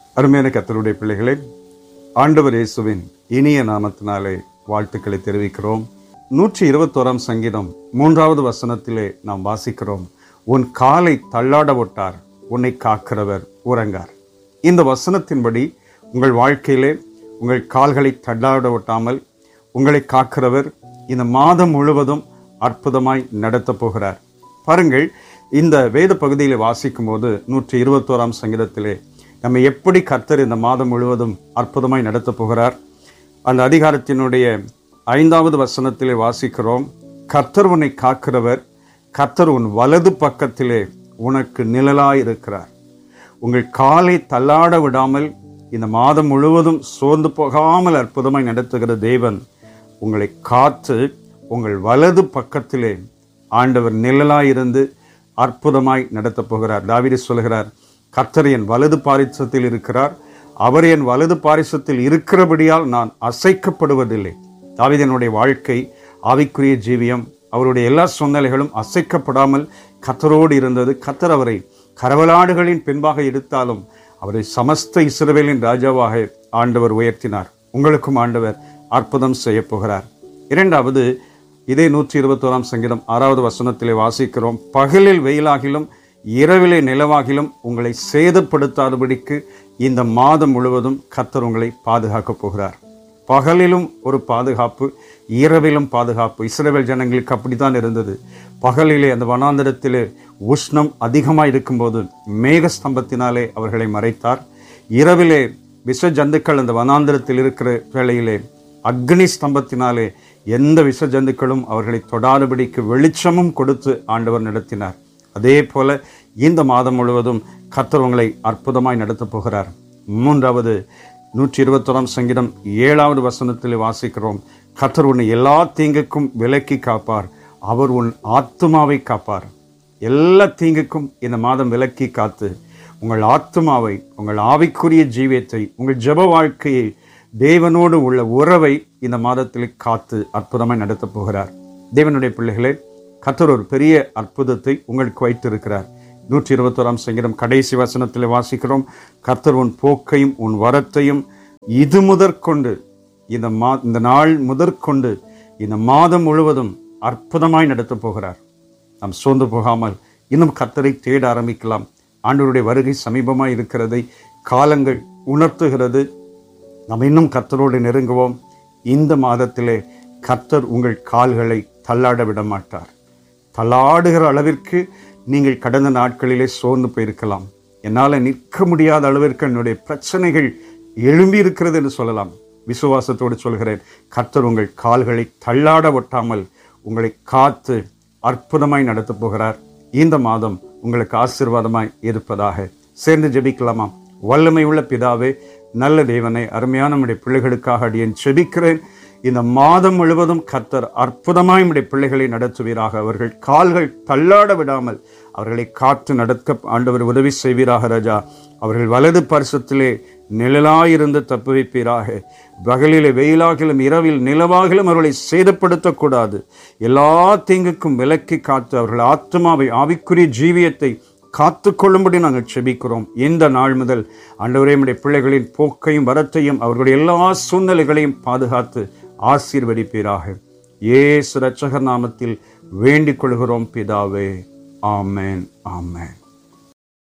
அருமையான கத்தருடைய பிள்ளைகளே ஆண்டவர் இயேசுவின் இனிய நாமத்தினாலே வாழ்த்துக்களை தெரிவிக்கிறோம் நூற்றி இருபத்தோராம் சங்கீதம் மூன்றாவது வசனத்திலே நாம் வாசிக்கிறோம் உன் காலை தள்ளாட விட்டார் உன்னை காக்கிறவர் உறங்கார் இந்த வசனத்தின்படி உங்கள் வாழ்க்கையிலே உங்கள் கால்களை தள்ளாட விட்டாமல் உங்களை காக்கிறவர் இந்த மாதம் முழுவதும் அற்புதமாய் நடத்தப் போகிறார் பாருங்கள் இந்த வேத பகுதியில் வாசிக்கும் போது நூற்றி இருபத்தோராம் சங்கீதத்திலே நம்ம எப்படி கர்த்தர் இந்த மாதம் முழுவதும் அற்புதமாய் நடத்தப் போகிறார் அந்த அதிகாரத்தினுடைய ஐந்தாவது வசனத்திலே வாசிக்கிறோம் கர்த்தர் உன்னை காக்கிறவர் கர்த்தர் உன் வலது பக்கத்திலே உனக்கு நிழலாய் இருக்கிறார் உங்கள் காலை தள்ளாட விடாமல் இந்த மாதம் முழுவதும் சோர்ந்து போகாமல் அற்புதமாய் நடத்துகிற தேவன் உங்களை காத்து உங்கள் வலது பக்கத்திலே ஆண்டவர் நிழலாயிருந்து அற்புதமாய் நடத்தப் போகிறார் தாவீது சொல்கிறார் கர்த்தர் என் வலது பாரிசத்தில் இருக்கிறார் அவர் என் வலது பாரிசத்தில் இருக்கிறபடியால் நான் அசைக்கப்படுவதில்லை தாவீதனுடைய வாழ்க்கை ஆவிக்குரிய ஜீவியம் அவருடைய எல்லா சூழ்நிலைகளும் அசைக்கப்படாமல் கத்தரோடு இருந்தது கத்தர் அவரை கரவலாடுகளின் பின்பாக எடுத்தாலும் அவரை சமஸ்த இஸ்ரவேலின் ராஜாவாக ஆண்டவர் உயர்த்தினார் உங்களுக்கும் ஆண்டவர் அற்புதம் செய்ய போகிறார் இரண்டாவது இதே நூற்றி இருபத்தோராம் சங்கீதம் ஆறாவது வசனத்திலே வாசிக்கிறோம் பகலில் வெயிலாகிலும் இரவிலே நிலவாகிலும் உங்களை சேதப்படுத்தாதபடிக்கு இந்த மாதம் முழுவதும் கத்தர் உங்களை பாதுகாக்கப் போகிறார் பகலிலும் ஒரு பாதுகாப்பு இரவிலும் பாதுகாப்பு இஸ்ரேல் ஜனங்களுக்கு அப்படித்தான் இருந்தது பகலிலே அந்த வனாந்தரத்திலே உஷ்ணம் அதிகமாக இருக்கும்போது மேக ஸ்தம்பத்தினாலே அவர்களை மறைத்தார் இரவிலே விஷ ஜந்துக்கள் அந்த வனாந்தரத்தில் இருக்கிற வேளையிலே அக்னி ஸ்தம்பத்தினாலே எந்த விஷ ஜந்துக்களும் அவர்களை தொடாதபடிக்கு வெளிச்சமும் கொடுத்து ஆண்டவர் நடத்தினார் அதே போல இந்த மாதம் முழுவதும் கர்த்தர் உங்களை அற்புதமாய் நடத்தப் போகிறார் மூன்றாவது நூற்றி இருபத்தோராம் சங்கீதம் ஏழாவது வசனத்தில் வாசிக்கிறோம் கர்த்தர் உன்னை எல்லா தீங்குக்கும் விலக்கி காப்பார் அவர் உன் ஆத்துமாவை காப்பார் எல்லா தீங்குக்கும் இந்த மாதம் விலக்கி காத்து உங்கள் ஆத்துமாவை உங்கள் ஆவிக்குரிய ஜீவியத்தை உங்கள் ஜெப வாழ்க்கையை தேவனோடு உள்ள உறவை இந்த மாதத்தில் காத்து அற்புதமாய் நடத்தப் போகிறார் தேவனுடைய பிள்ளைகளே கர்த்தர் ஒரு பெரிய அற்புதத்தை உங்களுக்கு வைத்திருக்கிறார் நூற்றி இருபத்தோராம் சங்கீதம் கடைசி வசனத்தில் வாசிக்கிறோம் கர்த்தர் உன் போக்கையும் உன் வரத்தையும் இது முதற்கொண்டு இந்த மா இந்த நாள் முதற்கொண்டு இந்த மாதம் முழுவதும் அற்புதமாய் நடத்தப் போகிறார் நாம் சோர்ந்து போகாமல் இன்னும் கர்த்தரை தேட ஆரம்பிக்கலாம் ஆண்டவருடைய வருகை சமீபமாய் இருக்கிறதை காலங்கள் உணர்த்துகிறது நாம் இன்னும் கர்த்தரோடு நெருங்குவோம் இந்த மாதத்திலே கர்த்தர் உங்கள் கால்களை தள்ளாட விட மாட்டார் தள்ளாடுகிற அளவிற்கு நீங்கள் கடந்த நாட்களிலே சோர்ந்து போயிருக்கலாம் என்னால் நிற்க முடியாத அளவிற்கு என்னுடைய பிரச்சனைகள் எழும்பி இருக்கிறது என்று சொல்லலாம் விசுவாசத்தோடு சொல்கிறேன் கர்த்தர் உங்கள் கால்களை தள்ளாட ஒட்டாமல் உங்களை காத்து அற்புதமாய் நடத்தப் போகிறார் இந்த மாதம் உங்களுக்கு ஆசீர்வாதமாய் இருப்பதாக சேர்ந்து ஜெபிக்கலாமா வல்லமை உள்ள பிதாவே நல்ல தேவனை அருமையான நம்முடைய பிள்ளைகளுக்காக அடியேன் ஜெபிக்கிறேன் இந்த மாதம் முழுவதும் கர்த்தர் அற்புதமாய் நம்முடைய பிள்ளைகளை நடத்துவீராக அவர்கள் கால்கள் தள்ளாட விடாமல் அவர்களை காத்து நடக்க ஆண்டவர் உதவி செய்வீராக ராஜா அவர்கள் வலது பரிசத்திலே நிழலாயிருந்து தப்பு வைப்பீராக பகலிலே வெயிலாகிலும் இரவில் நிலவாகிலும் அவர்களை சேதப்படுத்தக்கூடாது எல்லா தீங்குக்கும் விலக்கி காத்து அவர்கள் ஆத்மாவை ஆவிக்குரிய ஜீவியத்தை காத்து கொள்ளும்படி நாங்கள் செபிக்கிறோம் இந்த நாள் முதல் ஆண்டவரே நம்முடைய பிள்ளைகளின் போக்கையும் வரத்தையும் அவர்களுடைய எல்லா சூழ்நிலைகளையும் பாதுகாத்து ஆசீர்வதிப்பீராக ஏசு ரட்சகர் நாமத்தில் வேண்டிக் கொள்கிறோம் பிதாவே ஆமேன் ஆமேன்